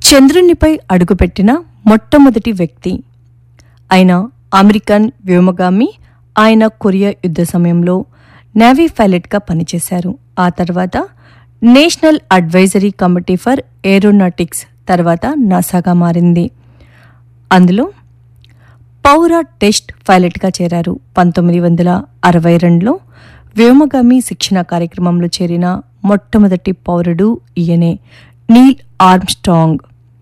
చంద్రునిపై అడుగుపెట్టిన మొట్టమొదటి వ్యక్తి ఆయన అమెరికన్ వ్యోమగామి ఆయన కొరియా యుద్ధ సమయంలో నేవీ పైలట్గా పనిచేశారు ఆ తర్వాత national advisory committee for aeronautics తర్వాత నాసాగా మారింది అందులో పౌర టెస్ట్ పైలట్గా చేరారు పంతొమ్మిది వందల అరవై రెండులో వ్యోమగామి శిక్షణ కార్యక్రమంలో చేరిన మొట్టమొదటి పౌరుడు ఈయనే నీల్ ఆర్మ్స్ట్రాంగ్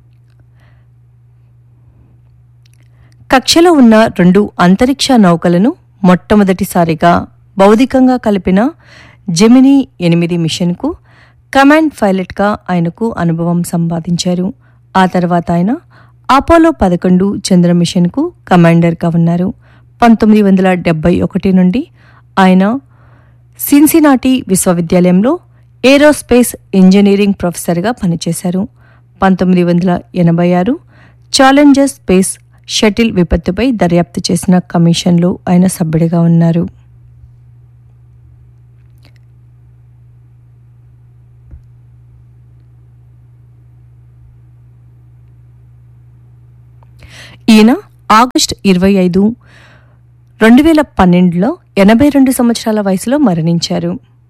కక్షలో ఉన్న రెండు అంతరిక్ష నౌకలను మొట్టమొదటిసారిగా భౌతికంగా కలిపిన జెమినీ ఎనిమిది మిషన్కు కమాండ్ పైలట్గా ఆయనకు అనుభవం సంపాదించారు ఆ తర్వాత ఆయన అపోలో పదకొండు చంద్ర మిషన్కు కమాండర్గా ఉన్నారు పంతొమ్మిది వందల డెబ్బై ఒకటి నుండి ఆయన సిన్సినాటి విశ్వవిద్యాలయంలో ఏరోస్పేస్ ఇంజనీరింగ్ ప్రొఫెసర్గా పనిచేశారు పంతొమ్మిది వందల ఎనభై ఆరు ఛాలెంజర్ స్పేస్ షటిల్ విపత్తుపై దర్యాప్తు చేసిన కమిషన్లో ఆయన సభ్యుడిగా ఉన్నారు ఈయన ఆగస్టు ఇరవై ఐదు రెండు వేల పన్నెండులో ఎనభై రెండు సంవత్సరాల వయసులో మరణించారు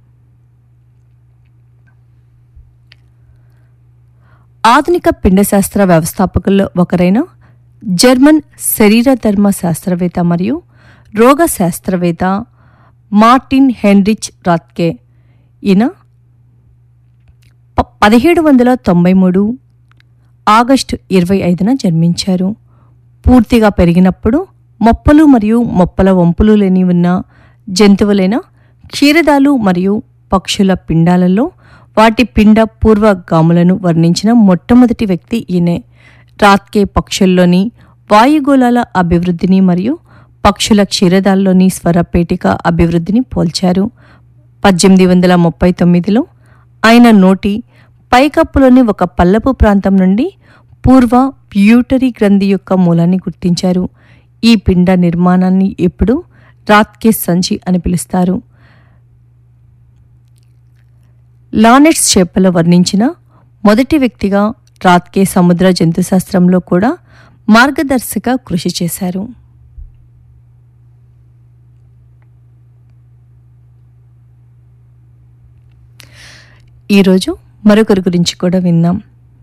ఆధునిక పిండశాస్త్ర వ్యవస్థాపకుల్లో ఒకరైన జర్మన్ శరీరధర్మ శాస్త్రవేత్త మరియు రోగ శాస్త్రవేత్త మార్టిన్ హెన్రిచ్ రాత్కే ఈయన ప- పదిహేడు వందల తొంభై మూడు ఆగస్టు ఇరవై ఐదున జన్మించారు పూర్తిగా పెరిగినప్పుడు మొప్పలు మరియు మొప్పల వంపులు లేని ఉన్న జంతువులైన క్షీరదాలు మరియు పక్షుల పిండాలలో వాటి పిండ పూర్వగాములను వర్ణించిన మొట్టమొదటి వ్యక్తి ఈయనే రాత్కే పక్షుల్లోని వాయుగోళాల అభివృద్ధిని మరియు పక్షుల క్షీరదాల్లోని స్వరపేటిక అభివృద్ధిని పోల్చారు పద్దెనిమిది వందల ముప్పై తొమ్మిదిలో ఆయన నోటి పైకప్పులోని ఒక పల్లపు ప్రాంతం నుండి పూర్వ ప్యూటరీ గ్రంథి యొక్క మూలాన్ని గుర్తించారు ఈ పిండ నిర్మాణాన్ని ఎప్పుడు రాత్కే సంచి అని పిలుస్తారు లానెట్స్ చేపలో వర్ణించిన మొదటి వ్యక్తిగా రాత్కే సముద్ర జంతుశాస్త్రంలో కూడా మార్గదర్శక కృషి చేశారు ఈరోజు మరొకరి గురించి కూడా విందాం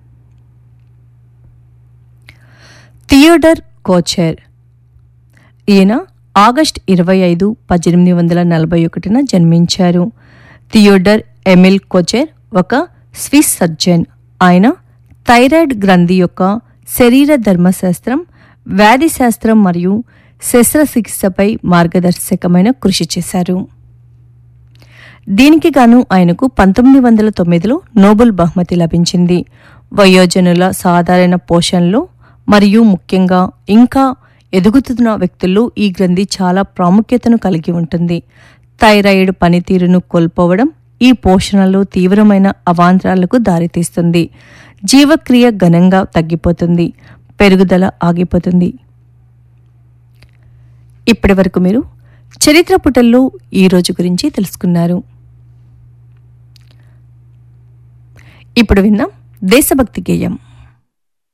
థియోడర్ కోచర్ ఈయన ఆగస్ట్ ఇరవై ఐదు పద్దెనిమిది వందల నలభై ఒకటిన జన్మించారు థియోడర్ ఎమిల్ కోచెర్ ఒక స్విస్ సర్జన్ ఆయన థైరాయిడ్ గ్రంథి యొక్క శరీర ధర్మశాస్త్రం వ్యాధి శాస్త్రం మరియు శస్త్రచికిత్సపై మార్గదర్శకమైన కృషి చేశారు దీనికి గాను ఆయనకు పంతొమ్మిది వందల తొమ్మిదిలో నోబెల్ బహుమతి లభించింది వయోజనుల సాధారణ పోషణలో మరియు ముఖ్యంగా ఇంకా ఎదుగుతున్న వ్యక్తుల్లో ఈ గ్రంథి చాలా ప్రాముఖ్యతను కలిగి ఉంటుంది థైరాయిడ్ పనితీరును కోల్పోవడం ఈ పోషణలో తీవ్రమైన అవాంతరాలకు దారితీస్తుంది జీవక్రియ ఘనంగా తగ్గిపోతుంది పెరుగుదల ఆగిపోతుంది ఇప్పటి వరకు మీరు చరిత్ర పుటల్లో ఈ రోజు గురించి తెలుసుకున్నారు ఇప్పుడు విన్నాం దేశభక్తి గేయం